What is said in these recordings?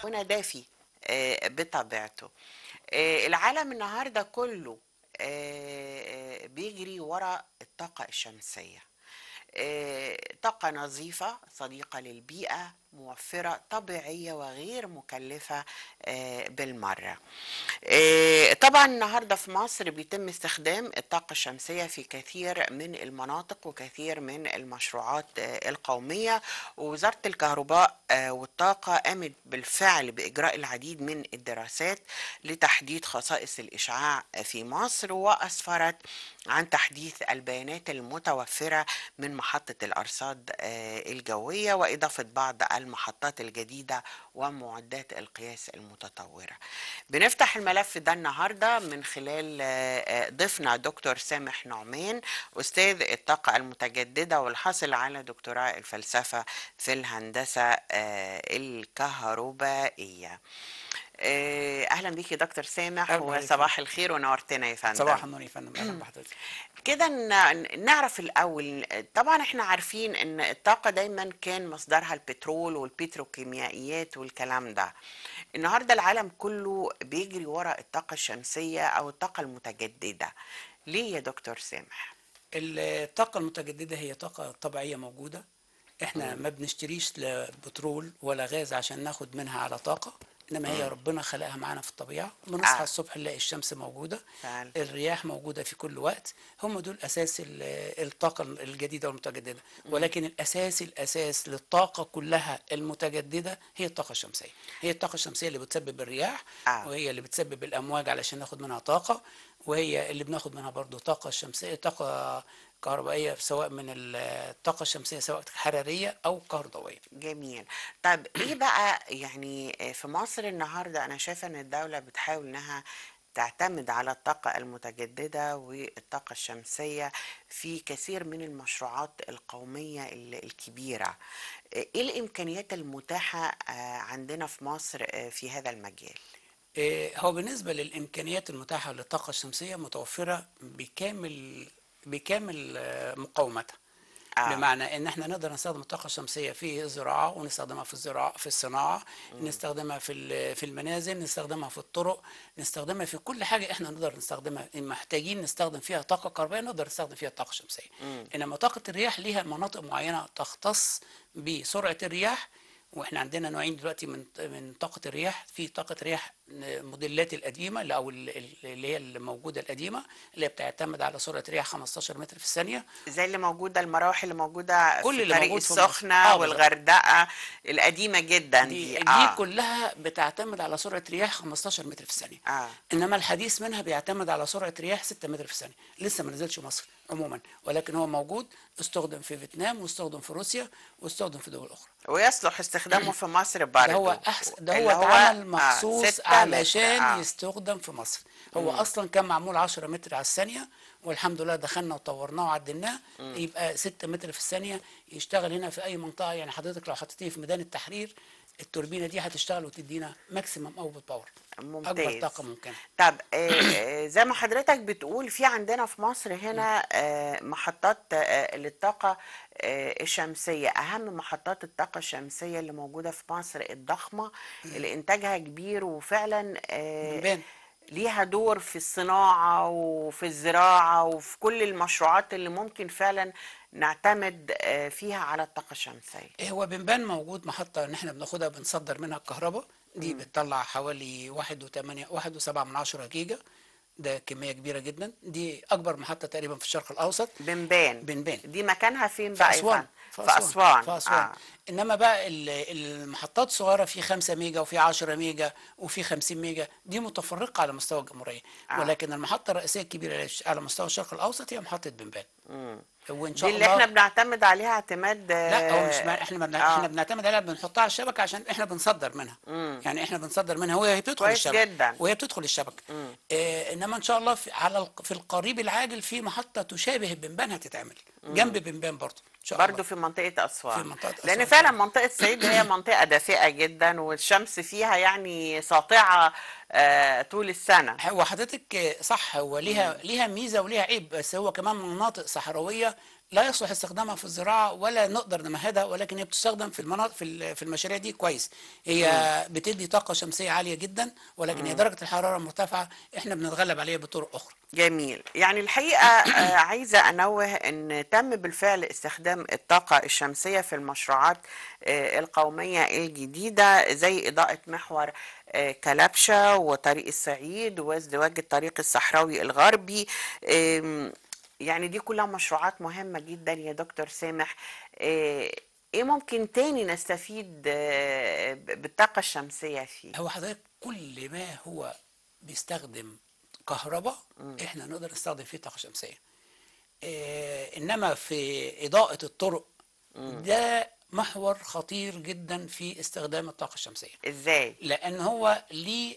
هنا دافي آه، بطبيعته آه، العالم النهارده كله آه، آه، بيجري وراء الطاقة الشمسية آه، طاقة نظيفة صديقة للبيئة موفرة طبيعية وغير مكلفة آه، بالمرة آه، طبعا النهاردة في مصر بيتم استخدام الطاقة الشمسية في كثير من المناطق وكثير من المشروعات آه، القومية ووزارة الكهرباء آه، والطاقة قامت بالفعل بإجراء العديد من الدراسات لتحديد خصائص الإشعاع في مصر وأسفرت عن تحديث البيانات المتوفرة من محطة الأرصاد آه، الجوية وإضافة بعض المحطات الجديدة ومعدات القياس المتطورة بنفتح الملف ده النهاردة من خلال آه، آه، ضيفنا دكتور سامح نعمان أستاذ الطاقة المتجددة والحاصل على دكتوراه الفلسفة في الهندسة آه، الكهربائية آه، أهلا بيك يا دكتور سامح أهلا بيك. وصباح الخير ونورتنا يا فندم صباح النور يا فندم اهلا بحضرتك كده ن- نعرف الأول طبعا احنا عارفين ان الطاقة دايما كان مصدرها البترول والبتروكيميائيات والكلام ده النهاردة العالم كله بيجري وراء الطاقة الشمسية أو الطاقة المتجددة ليه يا دكتور سامح؟ الطاقة المتجددة هي طاقة طبيعية موجودة احنا ما بنشتريش لا بترول ولا غاز عشان ناخد منها على طاقة انما هي ربنا خلقها معانا في الطبيعة بنصحى آه. الصبح نلاقي الشمس موجودة فعلا. الرياح موجودة في كل وقت هم دول اساس ال- الطاقة الجديدة والمتجددة ولكن الاساس الاساس للطاقة كلها المتجددة هي الطاقة الشمسية هي الطاقة الشمسية اللي بتسبب الرياح آه. وهي اللي بتسبب الامواج علشان ناخد منها طاقة وهي اللي بناخد منها برضو طاقة شمسية طاقة كهربائية سواء من الطاقة الشمسية سواء حرارية أو كهربائية جميل طب ايه بقى يعني في مصر النهاردة أنا شايفة ان الدولة بتحاول انها تعتمد على الطاقة المتجددة والطاقة الشمسية في كثير من المشروعات القومية ال- الكبيرة ايه الإمكانيات المتاحة آه، عندنا في مصر آه، في هذا المجال؟ إيه، هو بالنسبة للإمكانيات المتاحة للطاقة الشمسية متوفرة بكامل بكامل آه، مقاومتها آه. بمعنى ان احنا نقدر نستخدم الطاقه الشمسيه في الزراعه ونستخدمها في الزراعه في الصناعه نستخدمها في ال- في المنازل نستخدمها في الطرق نستخدمها في كل حاجه احنا نقدر نستخدمها إن محتاجين نستخدم فيها طاقه كهربائيه نقدر نستخدم فيها الطاقه الشمسيه انما طاقه الرياح ليها مناطق معينه تختص بسرعه الرياح واحنا عندنا نوعين دلوقتي من من طاقه الرياح في طاقه رياح موديلات القديمه اللي- او ال- ال- اللي هي الموجوده القديمه اللي هي بتعتمد على سرعه رياح 15 متر في الثانيه زي اللي موجودة المراوح اللي موجودة كل في اللي طريق موجود في مصر. السخنة آه، بالظبط. والغردقة القديمة جدا دي, دي, دي آه. كلها بتعتمد على سرعه رياح 15 متر في الثانيه آه. انما الحديث منها بيعتمد على سرعه رياح 6 متر في الثانيه لسه ما نزلش مصر عموما ولكن هو موجود استخدم في فيتنام واستخدم في روسيا واستخدم في دول اخرى ويصلح استخدامه في مصر برضه ده هو أحسن ده اللي هو اتعمل آه، مخصوص ستة علشان متر. آه. يستخدم في مصر هو اصلا كان معمول 10 متر على الثانيه والحمد لله دخلنا وطورناه وعدلناه يبقى 6 متر في الثانيه يشتغل هنا في اي منطقه يعني حضرتك لو حطيتيه في ميدان التحرير التوربينه دي هتشتغل وتدينا ماكسيمم اوت باور ممتاز اكبر طاقه ممكنه طب آه، آه، زي ما حضرتك بتقول في عندنا في مصر هنا آه، محطات آه، للطاقة آه، الشمسية أهم محطات الطاقة الشمسية اللي موجودة في مصر الضخمة اللي إنتاجها كبير وفعلا آه، بنبان. ليها دور في الصناعة وفي الزراعة وفي كل المشروعات اللي ممكن فعلا نعتمد آه، فيها على الطاقة الشمسية إيه هو بنبان موجود محطة ان احنا بناخدها بنصدر منها الكهرباء دي بتطلع حوالي واحد وتمانية واحد وسبعة من عشرة جيجا ده كمية كبيرة جدا دي أكبر محطة تقريبا في الشرق الأوسط بنبان بنبان دي مكانها فين في بقى يا أسوان فندم؟ في أسوان في أسوان آه. إنما بقى ال- المحطات الصغيرة في 5 ميجا وفي 10 ميجا وفي 50 ميجا دي متفرقة على مستوى الجمهورية آه. ولكن المحطة الرئيسية الكبيرة على مستوى الشرق الأوسط هي محطة بنبان وإن دي شاء اللي الله احنا بنعتمد عليها اعتماد لا هو مش آه، مع... احنا بن... آه. احنا بنعتمد عليها بنحطها على الشبكه عشان احنا بنصدر منها يعني احنا بنصدر منها وهي بتدخل كويس الشبكه جدا. وهي بتدخل الشبكه اه انما ان شاء الله في على الق- في القريب العاجل في محطه تشابه بنبان هتتعمل جنب بنبان برضه ان شاء برضو الله في منطقة أسوان في منطقة لأن أسوان فعلا طبعاً. منطقة صعيد هي منطقة دافئة جدا والشمس فيها يعني ساطعة آه، طول السنة هو حضرتك آه، صح هو ليها ليها ميزه وليها عيب بس هو كمان مناطق صحراويه لا يصلح استخدامها في الزراعه ولا نقدر نمهدها ولكن هي بتستخدم في المناطق في ال- في المشاريع دي كويس هي بتدي طاقه شمسيه عاليه جدا ولكن هي درجه الحراره مرتفعه احنا بنتغلب عليها بطرق اخرى جميل يعني الحقيقة آه، عايزة أنوه أن تم بالفعل استخدام الطاقة الشمسية في المشروعات آه، القومية الجديدة زي إضاءة محور آه، كلبشة وطريق الصعيد وازدواج الطريق الصحراوي الغربي آم، يعني دي كلها مشروعات مهمة جدا يا دكتور سامح آه، ايه ممكن تاني نستفيد آه، بالطاقة الشمسية فيه هو حضرتك كل ما هو بيستخدم كهرباء احنا نقدر نستخدم فيه طاقه شمسيه آه انما في اضاءه الطرق ده محور خطير جدا في استخدام الطاقه الشمسيه ازاي لان هو ليه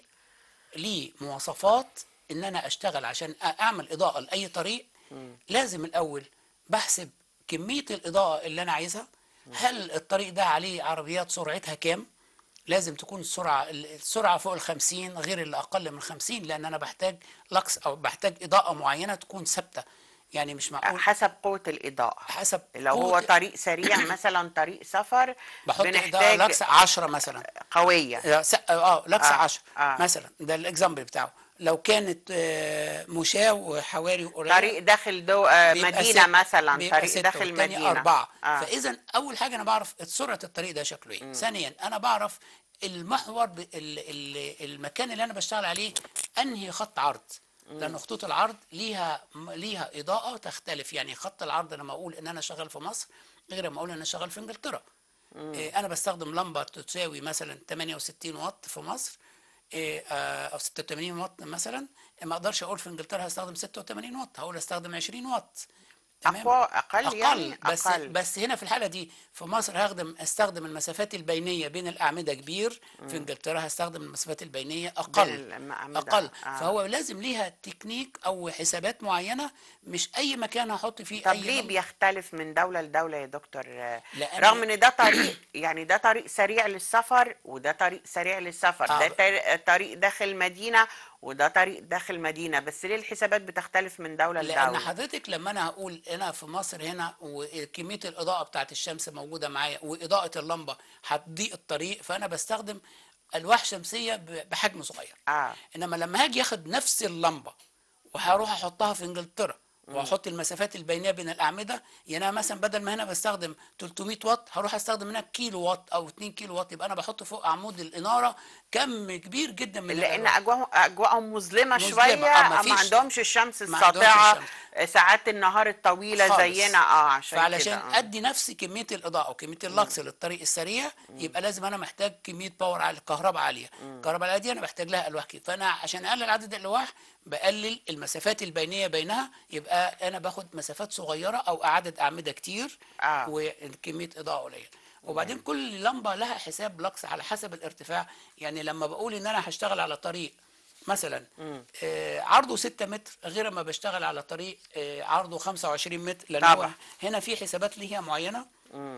ليه مواصفات ان انا اشتغل عشان أ- اعمل اضاءه لاي طريق لازم الاول بحسب كميه الاضاءه اللي انا عايزها هل الطريق ده عليه عربيات سرعتها كام لازم تكون السرعه السرعه فوق ال 50 غير اللي اقل من 50 لان انا بحتاج لكس او بحتاج اضاءه معينه تكون ثابته يعني مش معقول حسب قوة الإضاءة حسب لو هو قوة- طريق سريع مثلا طريق سفر بحط اضاءه بنحتاج لكس 10 مثلا قوية اه س- اه لكس آه، 10 آه. مثلا ده الاكزامبل بتاعه لو كانت آه، مشاة وحواري قريبة طريق داخل دو آه، بيبقى مدينة ستة- مثلا بيبقى طريق ستة داخل والتاني مدينة أربعة آه. فإذا أول حاجة أنا بعرف سرعة الطريق ده شكله إيه ثانيا أنا بعرف المحور ب... ال... ال... المكان اللي أنا بشتغل عليه أنهي خط عرض لأن خطوط العرض ليها ليها إضاءة تختلف يعني خط العرض لما أقول إن أنا شغال في مصر غير لما أقول إن أنا شغال في إنجلترا إيه، أنا بستخدم لمبة تساوي مثلا 68 واط في مصر إيه، آه، او 86 واط مثلا ما اقدرش اقول في انجلترا هستخدم 86 واط هقول استخدم 20 واط تمام؟ أقوى أقل يعني بس أقل بس هنا في الحاله دي في مصر هخدم استخدم المسافات البينيه بين الاعمده كبير في انجلترا هستخدم المسافات البينيه اقل بين الأعمدة. اقل آه. فهو لازم ليها تكنيك او حسابات معينه مش اي مكان هحط فيه طب اي ليه لمبة. بيختلف من دولة لدولة يا دكتور آه، لأن- رغم ان ده طريق يعني ده طريق سريع للسفر وده طريق سريع للسفر آه. ده طريق- طريق داخل مدينة وده طريق داخل مدينة بس ليه الحسابات بتختلف من دولة لان لدولة حضرتك لما انا هقول انا في مصر هنا وكميه الاضاءه بتاعت الشمس موجوده معايا واضاءه اللمبه هتضيء الطريق فانا بستخدم الواح شمسيه ب- بحجم صغير اه انما لما هاجي اخد نفس اللمبه وهروح احطها في انجلترا واحط المسافات البينيه بين الاعمده يعني انا مثلا بدل ما هنا بستخدم 300 واط هروح استخدم هناك كيلو واط او 2 كيلو واط يبقى انا بحط فوق عمود الاناره كم كبير جدا من لان الألوان. اجواءهم اجواءهم مظلمه مظلمة، شويه آه، ما, مفيش- عندهمش الشمس ما عندهمش الساطعه الشمس. ساعات النهار الطويله خالص. زينا اه عشان فعلشان كده آه. ادي نفس كميه الاضاءه وكميه اللكس للطريق السريع يبقى لازم انا محتاج كميه باور عاليه كهرباء عاليه الكهرباء العاليه دي انا بحتاج لها الواح كتير فانا عشان اقلل عدد الالواح بقلل المسافات البينيه بينها يبقى انا باخد مسافات صغيره او عدد اعمده كتير آه. وكميه اضاءه قليله وبعدين كل لمبه لها حساب لكس على حسب الارتفاع يعني لما بقول ان انا هشتغل على طريق مثلا آه عرضه 6 متر غير ما بشتغل على طريق آه عرضه 25 متر لان هو طبعا. هنا في حسابات ليها معينه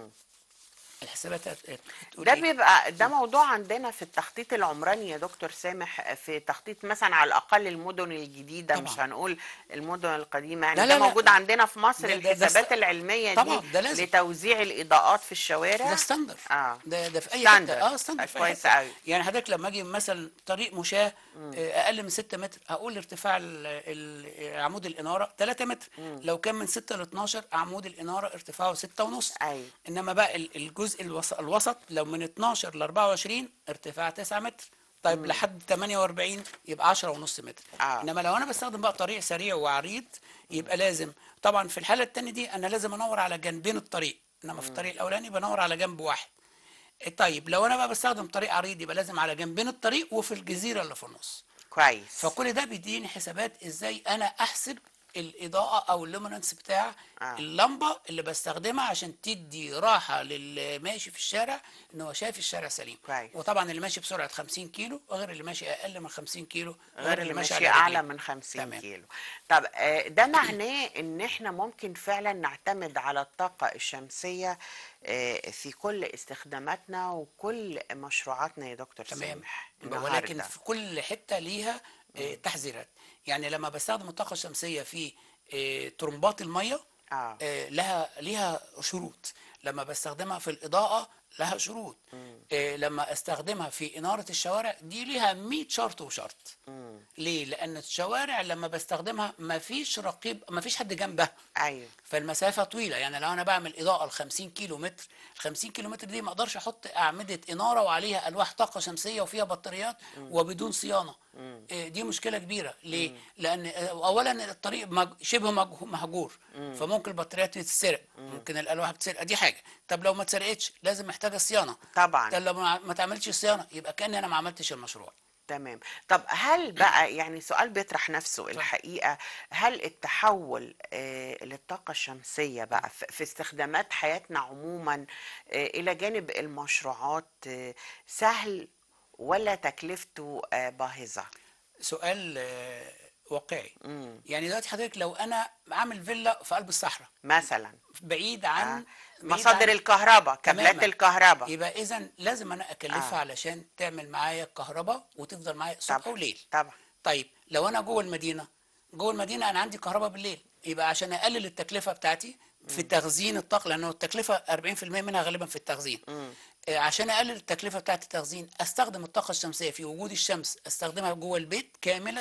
الحسابات هت- بتقول ده إيه؟ بيبقى ده موضوع عندنا في التخطيط العمراني يا دكتور سامح في تخطيط مثلا على الاقل المدن الجديده طبعا. مش هنقول المدن القديمه يعني لا، ده لا، لا. موجود عندنا في مصر ده- ده- ده الحسابات است- العلميه طبعا، دي ده لازم. لتوزيع الاضاءات في الشوارع ده ستاندر اه ده ده في اي ستاندر. حته اه ستاندر آه، في أي كويس حتة. أوي. يعني حضرتك لما اجي مثلا طريق مشاة آه، اقل من 6 متر هقول ارتفاع ال- ال- عمود الاناره 3 متر لو كان من 6 ل 12 عمود الاناره ارتفاعه 6 ونص أيوة. انما بقى ال- الجزء الوس- الوسط لو من 12 ل 24 ارتفاع 9 متر طيب لحد 48 يبقى 10 ونص متر آه. انما لو انا بستخدم بقى طريق سريع وعريض يبقى لازم طبعا في الحاله الثانيه دي انا لازم انور على جنبين الطريق انما في الطريق الاولاني بنور على جنب واحد طيب لو انا بقى بستخدم طريق عريض يبقى لازم على جنبين الطريق وفي الجزيره اللي في النص كويس فكل ده بيديني حسابات ازاي انا احسب الاضاءه او اللومينانس بتاع آه. اللمبه اللي بستخدمها عشان تدي راحه للي ماشي في الشارع ان هو شايف الشارع سليم كويس. وطبعا اللي ماشي بسرعه 50 كيلو غير اللي ماشي اقل من 50 كيلو غير اللي ماشي على اعلى رجليه. من 50 تمام. كيلو طب آه، ده معناه ان احنا ممكن فعلا نعتمد على الطاقة الشمسية آه، في كل استخداماتنا وكل مشروعاتنا يا دكتور تمام سامح ولكن النهاردة. في كل حته ليها آه، تحذيرات يعني لما بستخدم الطاقه الشمسيه في آه، ترمبات الميه اه آه، لها ليها شروط لما بستخدمها في الإضاءة لها شروط آه، لما استخدمها في إنارة الشوارع دي ليها 100 شرط وشرط مم. ليه؟ لأن الشوارع لما بستخدمها مفيش رقيب مفيش حد جنبها ايوه فالمسافة طويلة يعني لو أنا بعمل إضاءة ل 50 كيلو متر ال 50 كيلو متر دي ما أقدرش أحط أعمدة إنارة وعليها ألواح طاقة شمسية وفيها بطاريات وبدون صيانة إيه، دي مشكلة كبيرة ليه؟ لأن آه، أولا الطريق مج- شبه مج- مهجور فممكن البطاريات تتسرق ممكن الألواح بتسرق دي حاجة طب لو ما اتسرقتش لازم محتاجة صيانة طبعا طب لو ما ما تعملش صيانة يبقى كأني أنا ما عملتش المشروع تمام طب هل بقى يعني سؤال بيطرح نفسه الحقيقة هل التحول آه، للطاقة الشمسية بقى في في استخدامات حياتنا عموما آه، إلى جانب المشروعات آه، سهل ولا تكلفته آه، باهظة؟ سؤال آه، واقعي مم. يعني دلوقتي حضرتك لو أنا عامل فيلا في قلب الصحراء مثلا بعيد عن آه. بعيد مصادر عن- الكهرباء كابلات تماماً. الكهرباء يبقى اذا لازم انا اكلفها آه. علشان تعمل معايا الكهرباء وتفضل معايا صبح طبعا وليل طبعا طيب لو انا جوه المدينه جوه المدينه انا عندي كهرباء بالليل يبقى عشان اقلل التكلفه بتاعتي في تخزين الطاقه لانه التكلفه 40% منها غالبا في التخزين آه، عشان اقلل التكلفه بتاعت التخزين استخدم الطاقه الشمسيه في وجود الشمس استخدمها جوه البيت كامله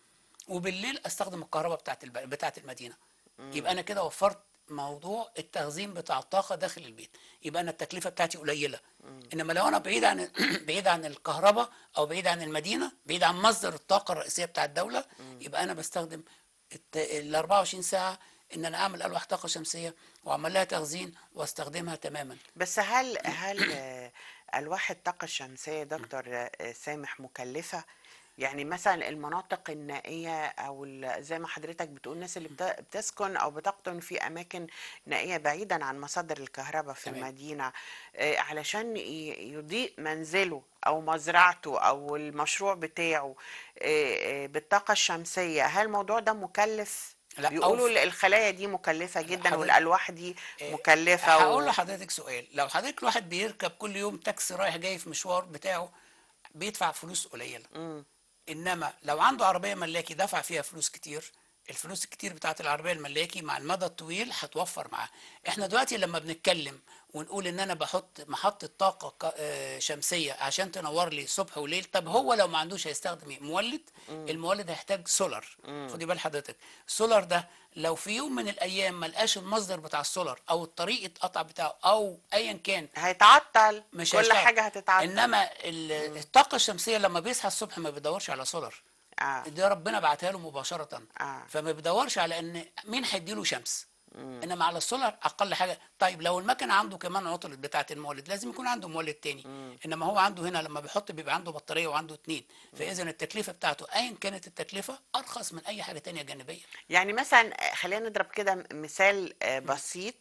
وبالليل استخدم الكهرباء بتاعت الب... بتاعت المدينه يبقى انا كده وفرت موضوع التخزين بتاع الطاقه داخل البيت يبقى انا التكلفه بتاعتي قليله انما لو انا بعيد عن بعيد عن الكهرباء او بعيد عن المدينه بعيد عن مصدر الطاقه الرئيسيه بتاع الدوله يبقى انا بستخدم الت... ال 24 ساعه ان انا اعمل الواح طاقه شمسيه واعمل لها تخزين واستخدمها تماما بس هل هل آه، ألواح الطاقة الشمسية دكتور آه، سامح مكلفة؟ يعني مثلا المناطق النائية أو ال- زي ما حضرتك بتقول الناس اللي بت- بتسكن أو بتقطن في أماكن نائية بعيدا عن مصادر الكهرباء في تمام. المدينة آه، علشان ي- يضيء منزله أو مزرعته أو المشروع بتاعه آه، آه، بالطاقة الشمسية هل الموضوع ده مكلف؟ لا، أو بيقولوا في- الخلايا دي مكلفة جدا حضرتك- والألواح دي إيه، مكلفة هقول و... لحضرتك سؤال لو حضرتك الواحد بيركب كل يوم تاكسي رايح جاي في مشوار بتاعه بيدفع فلوس قليله مم. انما لو عنده عربيه ملاكي دفع فيها فلوس كتير الفلوس الكتير بتاعت العربيه الملاكي مع المدى الطويل هتوفر معاه احنا دلوقتي لما بنتكلم ونقول ان انا بحط محطه طاقه ك- آه، شمسيه عشان تنور لي صبح وليل طب هو لو ما عندوش هيستخدم ايه مولد المولد هيحتاج سولار خدي بال حضرتك السولار ده لو في يوم من الايام ما لقاش المصدر بتاع السولار او الطريق اتقطع بتاعه او ايا كان هيتعطل مش كل هيشتغل. حاجة هتتعطل انما ال- الطاقه الشمسيه لما بيصحى الصبح ما بيدورش على سولار آه. دي ربنا بعتها له مباشره آه. فما بيدورش على ان مين هيديله شمس انما على السولار اقل حاجه طيب لو المكن عنده كمان عطلت بتاعه المولد لازم يكون عنده مولد تاني انما هو عنده هنا لما بيحط بيبقى عنده بطاريه وعنده اتنين فاذا التكلفه بتاعته ايا كانت التكلفه ارخص من اي حاجه تانية جانبيه يعني مثلا آه، خلينا نضرب كده مثال آه، بسيط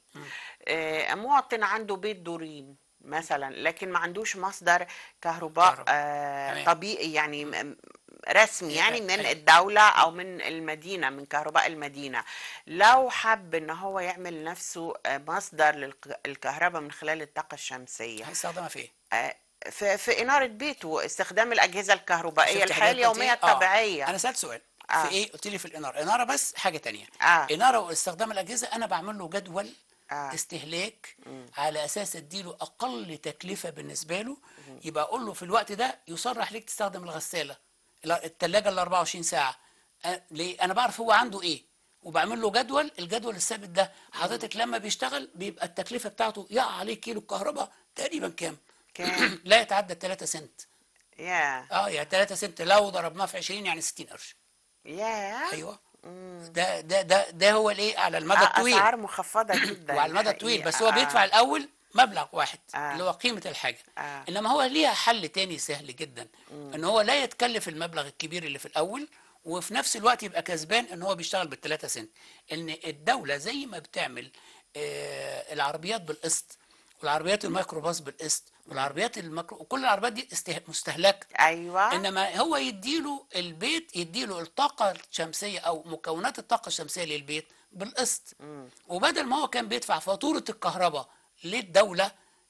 آه، مواطن عنده بيت دورين مثلا لكن ما عندوش مصدر كهرباء كهرباء. آه، تمام. طبيعي يعني م- رسمي يعني من أيوة. الدولة أو من المدينة من كهرباء المدينة لو حب إن هو يعمل لنفسه آه، مصدر للكهرباء من خلال الطاقة الشمسية هيستخدمها في ايه؟ آه، في في إنارة بيته استخدام الأجهزة الكهربائية شفت الحياة حضرتك قلت اليومية إيه؟ آه. الطبيعية انا سالت سؤال آه. في ايه قلت لي في الاناره اناره بس حاجه تانية آه. اناره واستخدام الاجهزه انا بعمل له جدول آه. استهلاك على اساس اديله اقل تكلفه بالنسبه له يبقى اقول له في الوقت ده يصرح ليك تستخدم الغساله لا- التلاجة ال 24 ساعه أ- ليه انا بعرف هو عنده ايه وبعمل له جدول الجدول الثابت ده حضرتك لما بيشتغل بيبقى التكلفه بتاعته يقع عليه كيلو الكهرباء تقريبا كام كام؟ لا يتعدى 3 سنت يا اه يعني 3 سنت لو ضربناه في 20 يعني 60 قرش يا ايوه ده ده ده ده هو الايه على المدى آه، الطويل اسعار مخفضه جدا وعلى المدى الطويل الحقيقة. بس هو بيدفع آه. الاول مبلغ واحد آه. اللي هو قيمه الحاجه آه. انما هو ليها حل تاني سهل جدا ان هو لا يتكلف المبلغ الكبير اللي في الاول وفي نفس الوقت يبقى كسبان ان هو بيشتغل بالثلاثة سنت ان الدوله زي ما بتعمل آه العربيات بالقسط والعربيات الميكروباص بالقسط والعربيات الميكرو وكل العربيات دي استه- مستهلكه ايوه انما هو يديله البيت يديله الطاقه الشمسيه او مكونات الطاقه الشمسيه للبيت بالقسط وبدل ما هو كان بيدفع فاتوره الكهرباء للدوله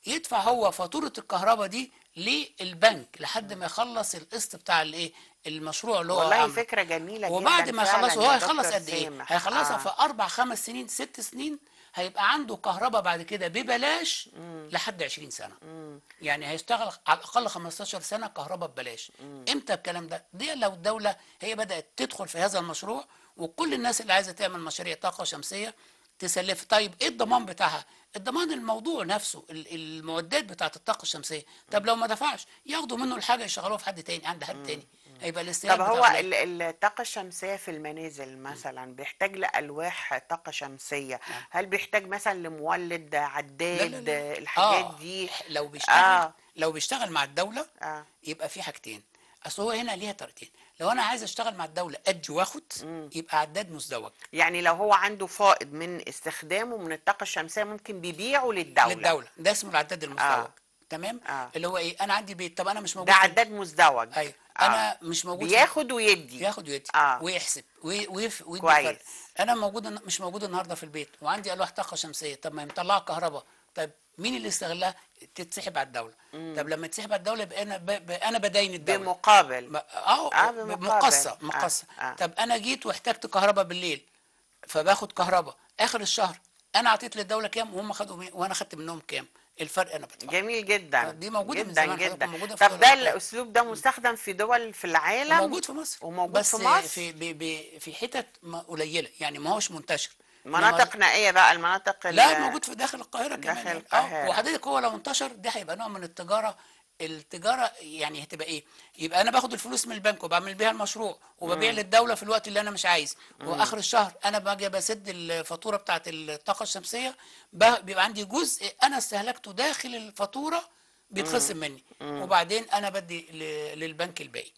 يدفع هو فاتوره الكهرباء دي للبنك لحد ما يخلص القسط بتاع الايه المشروع اللي هو والله عامله. فكرة جميلة جدا وبعد ما فعلا يخلص يا هو هيخلص دكتور قد ايه؟ سامح. هيخلصها آه. في اربع خمس سنين ست سنين هيبقى عنده كهرباء بعد كده ببلاش لحد 20 سنه يعني هيشتغل على الاقل 15 سنه كهرباء ببلاش امتى الكلام ده؟ دي لو الدوله هي بدات تدخل في هذا المشروع وكل الناس اللي عايزه تعمل مشاريع طاقه شمسيه تسلف طيب ايه الضمان بتاعها؟ الضمان الموضوع نفسه ال- المعدات بتاعت الطاقه الشمسيه طب لو ما دفعش ياخدوا منه الحاجه يشغلوها في حد تاني عند حد تاني هيبقى الاستهلاك طب هو بتاعه قليل. ال- الطاقة الشمسية في المنازل مثلا بيحتاج لألواح طاقة شمسية هل بيحتاج مثلا لمولد لا عداد لا لا. الحاجات آه، دي لو بيشتغل آه. آه. لو بيشتغل مع الدولة آه. يبقى في حاجتين اصل هو هنا ليها طريقتين لو انا عايز اشتغل مع الدولة ادي واخد يبقى عداد مزدوج يعني لو هو عنده فائض من استخدامه من الطاقة الشمسية ممكن بيبيعه للدولة للدولة ده اسمه العداد المزدوج آه. تمام آه. اللي هو ايه انا عندي بيت طب انا مش موجود ده في- عداد مزدوج ايوه آه. انا مش موجود في- بياخد ويدي ياخد ويدي آه. ويحسب وي- ويف- ويدي كويس. فرق. انا موجود مش موجود النهارده في البيت وعندي الواح طاقه شمسيه طب ما هي مطلعه كهرباء طب مين اللي استغلها تتسحب على الدوله طب لما تسحب على الدوله يبقى انا ب... ب... انا بدين الدوله بمقابل ما- اه آه، بمقابل. مقصه آه، مقصه آه. طب انا جيت واحتجت كهرباء بالليل فباخد كهرباء اخر الشهر انا اعطيت للدوله كام وهم خدوا مي... وانا خدت منهم كام الفرق انا بدفعه جميل جدا دي موجودة من جدا زمان، جدا موجودة في طب دول ده الأوروبية. الاسلوب ده مستخدم في دول في العالم موجود في مصر وموجود بس في مصر في ب... ب... في حتت ما- قليله يعني ما هوش منتشر مناطق نائية بقى المناطق ال- لا موجود في داخل القاهره كمان داخل يعني. القاهرة. اه وحضرتك هو لو انتشر ده هيبقى نوع من التجاره التجاره يعني هتبقى ايه؟ يبقى انا باخد الفلوس من البنك وبعمل بيها المشروع وببيع للدوله في الوقت اللي انا مش عايز واخر الشهر انا باجي بسد الفاتوره بتاعت الطاقه الشمسيه ب- بيبقى عندي جزء انا استهلكته داخل الفاتوره بيتخصم مني وبعدين انا بدي ل- للبنك الباقي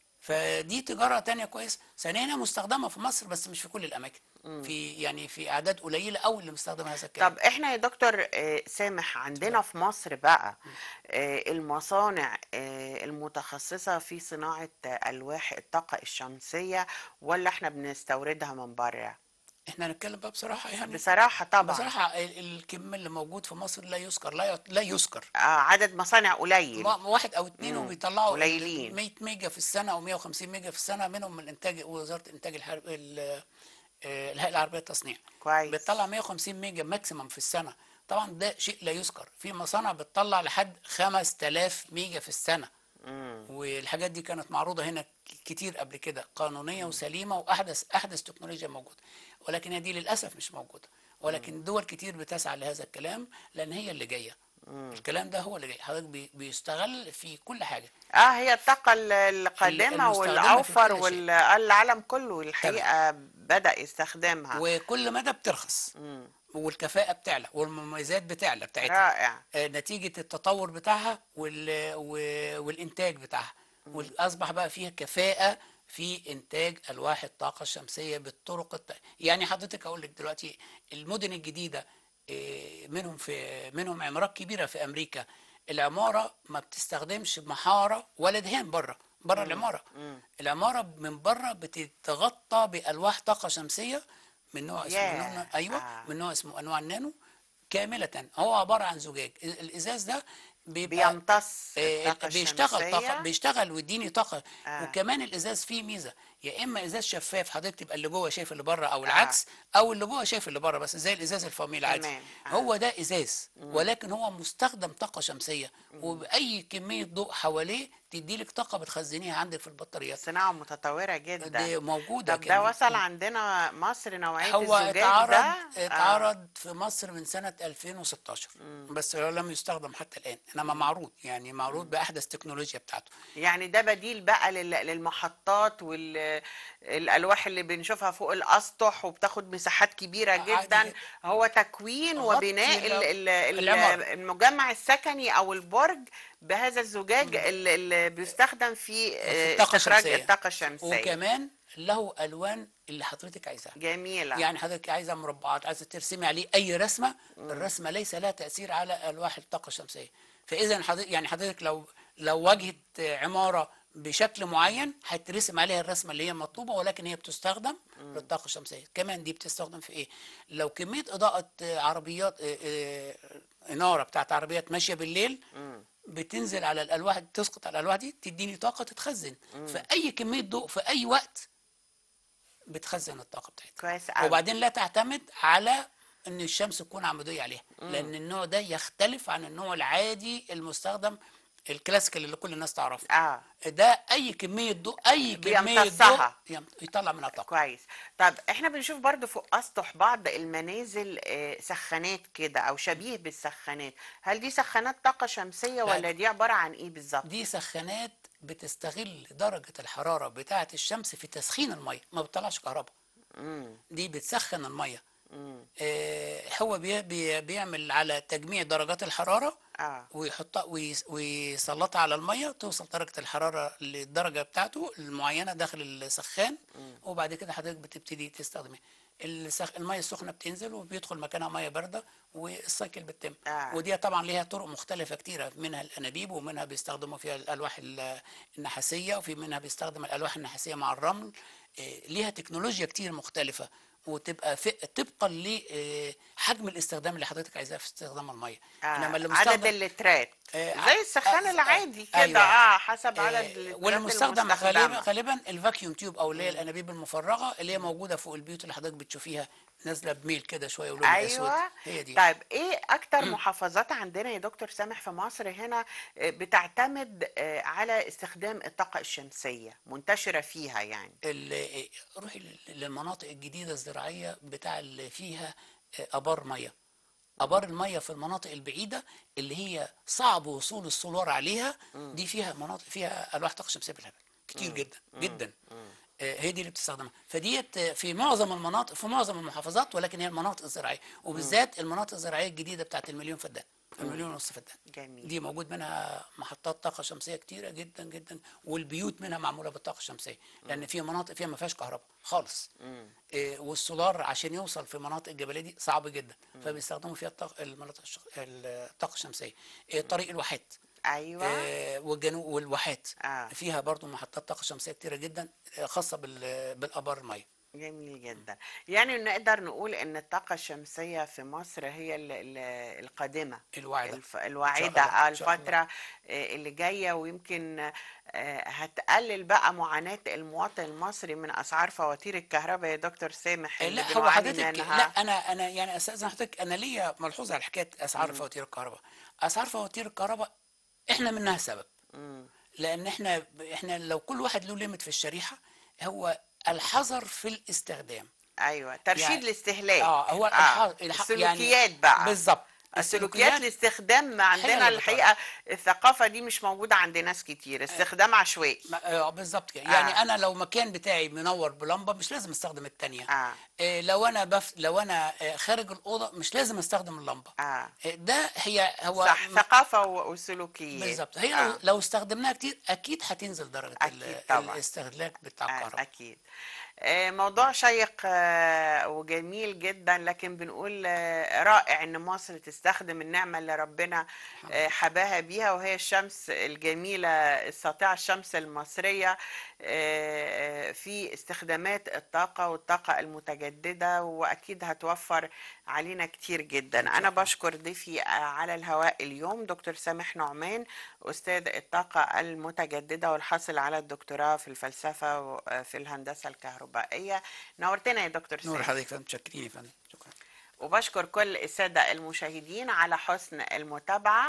فدي تجاره تانية كويسه ثانيا هي مستخدمه في مصر بس مش في كل الاماكن في يعني في اعداد قليله قوي اللي مستخدمه هذا الكلام طب احنا يا دكتور آه، سامح عندنا في مصر بقى آه، المصانع آه، المتخصصة في صناعة آه، ألواح الطاقة الشمسية ولا احنا بنستوردها من بره احنا هنتكلم بقى بصراحه يعني بصراحة طبعا بصراحه ال- الكم اللي موجود في مصر لا يذكر لا يعت- لا يذكر آه، عدد مصانع قليل ما- واحد او اتنين وبيطلعوا قليلين. 100 ميجا في السنه او 150 ميجا في السنه منهم من انتاج وزاره انتاج الحرب ال- آه، الهيئه العربيه للتصنيع كويس. بتطلع 150 ميجا ماكسيمم في السنه طبعا ده شيء لا يذكر في مصانع بتطلع لحد 5000 ميجا في السنه والحاجات دي كانت معروضه هنا ك- كتير قبل كده قانونيه وسليمه واحدث احدث تكنولوجيا موجوده ولكن هي دي للاسف مش موجوده ولكن دول كتير بتسعى لهذا الكلام لان هي اللي جايه الكلام ده هو اللي جاي حضرتك بي- بيستغل في كل حاجه اه هي الطاقة ال- القادمة المستخدمة في والأوفر كل شيء. والعالم كله الحقيقة بدأ يستخدمها وكل مدى بترخص والكفاءه بتعلى والمميزات بتعلى بتاعتها رائع آه، نتيجة التطور بتاعها وال... و- والإنتاج بتاعها وأصبح بقى فيها كفاءة في إنتاج ألواح الطاقة الشمسية بالطرق الت... يعني حضرتك أقول لك دلوقتي المدن الجديدة آه، منهم في منهم عمارات كبيرة في أمريكا العمارة ما بتستخدمش محارة ولا دهان بره بره العمارة العمارة من بره بتتغطى بألواح طاقة شمسية من نوع اسمه ياه. نوع- ايوه آه. من نوع اسمه انواع النانو كاملة هو عبارة عن زجاج ال- الازاز ده بيبقى بيمتص آه، الطاقة بيشتغل طاقة الشمسية بيشتغل ويديني طاقة آه. وكمان الازاز فيه ميزة يا اما ازاز شفاف حضرتك تبقى اللي جوه شايف اللي بره او العكس او اللي جوه شايف اللي بره بس زي الازاز الفاميل العادي تمام. آه. هو ده ازاز ولكن هو مستخدم طاقة شمسية وبأي كمية ضوء حواليه تدي لك طاقة بتخزنيها عندك في البطاريات صناعة متطورة جدا دي موجودة طب ده كمان. وصل عندنا مصر نوعية هو الزجاج اتعرض ده آه. اتعرض في مصر من سنة 2016 بس هو لم يستخدم حتى الآن إنما معروض يعني معروض بأحدث تكنولوجيا بتاعته يعني ده بديل بقى لل- للمحطات والألواح اللي بنشوفها فوق الأسطح وبتاخد مساحات كبيرة عادي جدا جدا. هو تكوين غطي وبناء ال- ال- ال- العمارة. المجمع السكني أو البرج بهذا الزجاج اللي اللي بيستخدم في آه، الطاقة استخراج الشمسية. الطاقة الشمسية وكمان له ألوان اللي حضرتك عايزاها جميلة يعني حضرتك عايزه مربعات عايزه ترسمي عليه اي رسمه الرسمه ليس لها تاثير على الواح الطاقه الشمسيه فاذا حضرتك يعني حضرتك لو لو واجهه عماره بشكل معين هترسم عليها الرسمه اللي هي مطلوبه ولكن هي بتستخدم للطاقه الشمسيه كمان دي بتستخدم في ايه لو كميه اضاءه آه، عربيات آه، آه، اناره بتاعت عربيات ماشيه بالليل بتنزل على الالواح تسقط على الالواح دي تديني طاقه تتخزن فاي كميه ضوء في اي وقت بتخزن الطاقه بتاعتها كويس قوي وبعدين لا تعتمد على ان الشمس تكون عموديه عليها لان النوع ده يختلف عن النوع العادي المستخدم الكلاسيكال اللي كل الناس تعرفه اه ده اي كميه ضوء اي كميه ضوء بيمتصها. يم- يطلع منها طاقه كويس طب احنا بنشوف برضو فوق اسطح بعض المنازل آه، سخانات كده او شبيه بالسخانات هل دي سخانات طاقة شمسية ولا دي عبارة عن ايه بالظبط دي سخانات بتستغل درجه الحراره بتاعه الشمس في تسخين الميه ما بتطلعش كهرباء امم دي بتسخن الميه امم آه، هو بي بي بيعمل على تجميع درجات الحراره اه ويحطها ويس- ويسلطها على الميه توصل درجه الحراره للدرجه بتاعته المعينه داخل السخان وبعد كده حضرتك بتبتدي تستخدمها السخ... الميه السخنه بتنزل وبيدخل مكانها ميه بارده والسايكل بتتم آه. ودي طبعا ليها طرق مختلفه كتيره منها الانابيب ومنها بيستخدموا فيها الالواح ال- النحاسيه وفي منها بيستخدم الالواح النحاسيه مع الرمل آه، ليها تكنولوجيا كتير مختلفه وتبقى في طبقا لحجم الاستخدام اللي حضرتك عايزاه في استخدام الميه آه. اللي عدد مستخدم- اللترات آه، زي السخان آه، العادي آه، كده اه حسب عدد آه، اللترات والمستخدم غالبا المستخدمة. غالبا الفاكيوم تيوب او اللي هي الانابيب المفرغه اللي هي موجوده فوق البيوت اللي حضرتك بتشوفيها نازله بميل كده شويه ولونها اسود ايوه هي دي طيب ايه اكتر محافظات عندنا يا دكتور سامح في مصر هنا آه، بتعتمد آه، على استخدام الطاقة الشمسية منتشرة فيها يعني ال- روحي لل- للمناطق الجديده الزراعيه بتاع اللي فيها آه، ابار ميه ابار الميه في المناطق البعيده اللي هي صعب وصول السولار عليها دي فيها مناطق فيها الواح طاقه شمسيه بالهبل كتير جدا جدا آه، هي دي اللي بتستخدمها فديت آه، في معظم المناطق في معظم المحافظات ولكن هي المناطق الزراعيه وبالذات المناطق الزراعيه الجديده بتاعت المليون فدان المليون ونص فدان جميل دي موجود منها محطات طاقه شمسيه كتيره جدا جدا والبيوت منها معموله بالطاقه الشمسيه لان في مناطق فيها ما فيهاش كهرباء خالص إيه والسولار عشان يوصل في مناطق الجبليه دي صعب جدا فبيستخدموا فيها الطاقه المناطق الش- الطاقه الشمسيه إيه طريق الواحات ايوه آه، والجنوب والواحات آه. فيها برضو محطات طاقه شمسيه كتيره جدا آه، خاصه بال- بالابار الميه جميل جدا يعني نقدر نقول ان الطاقة الشمسية في مصر هي ال- ال- القادمة الواعده الف... إن شاء الواعدة الله، آه، إن شاء الله. الفترة آه، اللي جاية ويمكن آه، هتقلل بقى معاناة المواطن المصري من أسعار فواتير الكهرباء يا دكتور سامح آه، اللي لا هو بنعاني حضرتك منها. لا انا انا يعني استاذن حضرتك انا ليا ملحوظه على حكايه اسعار فواتير الكهرباء اسعار فواتير الكهرباء احنا منها سبب مم. لان احنا احنا لو كل واحد له ليميت في الشريحه هو الحذر في الاستخدام ايوه ترشيد يعني- الاستهلاك اه هو آه. الح- الح- السلوكيات بقى بالظبط السلوكيات الاستخدام هي عندنا اللي الحقيقة الثقافة دي مش موجودة عند ناس كتير استخدام عشوائي ما- آه بالظبط كده يعني آه. انا لو مكان بتاعي منور بلمبه مش لازم استخدم التانية آه. آه لو انا بف... لو انا آه خارج الاوضه مش لازم استخدم اللمبه اه آه ده هي هو صح ثقافة و- وسلوكيات بالظبط هي آه. لو, لو استخدمناها كتير اكيد هتنزل درجه ال- أكيد طبعاً. الاستهلاك بتاع آه، الكهرباء أكيد آه، موضوع شيق آه، وجميل جدا لكن بنقول آه، رائع إن مصر تستخدم النعمة اللي ربنا آه، حباها بيها وهي الشمس الجميلة الساطعة الشمس المصرية آه، في استخدامات الطاقة والطاقة المتجددة وأكيد هتوفر علينا كتير جدا أنا بشكر ضيفي آه، على الهواء اليوم دكتور سامح نعمان أستاذ الطاقة المتجددة والحاصل على الدكتوراه في الفلسفة وفي الهندسة الكهربائية نورتنا يا دكتور نور سامح حضرتك فندم متشكرين يا فندم شكرا وبشكر كل السادة المشاهدين على حسن المتابعة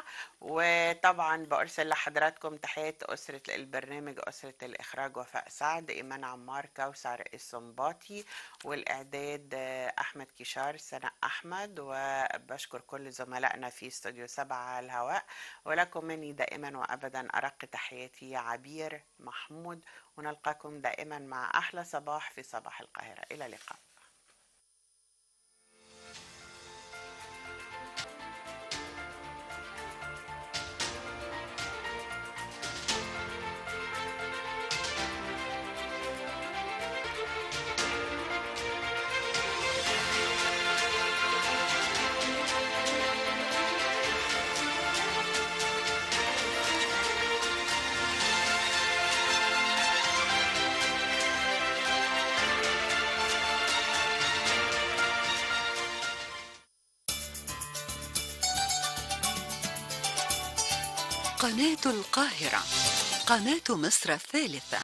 وطبعا بأرسل لحضراتكم تحيات أسرة البرنامج أسرة الإخراج وفاء سعد إيمان عمار كوثر السنباطي والإعداد آه، أحمد كشار سناء أحمد وبشكر كل زملائنا في استوديو سبعة على الهواء ولكم مني دائما وأبدا أرق تحياتي عبير محمود ونلقاكم دائما مع أحلى صباح في صباح القاهرة إلى اللقاء قناة القاهرة قناة مصر الثالثة